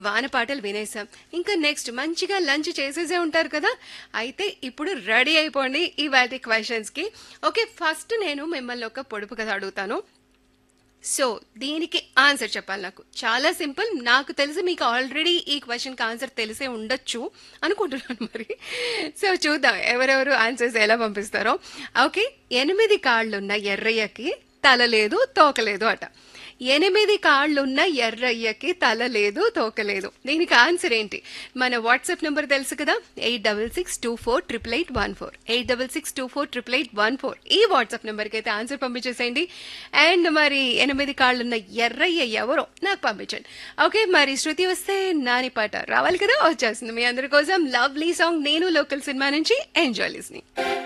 వాన పాటలు వినేసాం ఇంకా నెక్స్ట్ మంచిగా లంచ్ చేసేసే ఉంటారు కదా అయితే ఇప్పుడు రెడీ అయిపోండి ఈ వాటి క్వశ్చన్స్ కి ఓకే ఫస్ట్ నేను మిమ్మల్ని ఒక పొడుపు కథ అడుగుతాను సో దీనికి ఆన్సర్ చెప్పాలి నాకు చాలా సింపుల్ నాకు తెలిసి మీకు ఆల్రెడీ ఈ క్వశ్చన్కి ఆన్సర్ తెలిసే ఉండొచ్చు అనుకుంటున్నాను మరి సో చూద్దాం ఎవరెవరు ఆన్సర్స్ ఎలా పంపిస్తారో ఓకే ఎనిమిది కాళ్ళున్న ఎర్రయ్యకి తల లేదు తోక లేదు అట ఎనిమిది కాళ్ళున్న ఎర్రయ్యకి తల లేదు తోక లేదు దీనికి ఆన్సర్ ఏంటి మన వాట్సాప్ నెంబర్ తెలుసు కదా eight double six two four triple eight one four eight double six two four triple eight one four ఈ వాట్సాప్ నెంబర్కి అయితే ఆన్సర్ పంపించేసేయండి అండ్ మరి ఎనిమిది కాళ్ళున్న ఎర్రయ్య ఎవరో నాకు పంపించండి ఓకే మరి శృతి వస్తే నాని పాట రావాలి కదా వచ్చేస్తుంది మీ అందరి కోసం lovely song Nenu Local cinema నుంచి ఎంజాయ్ లిస్నింగ్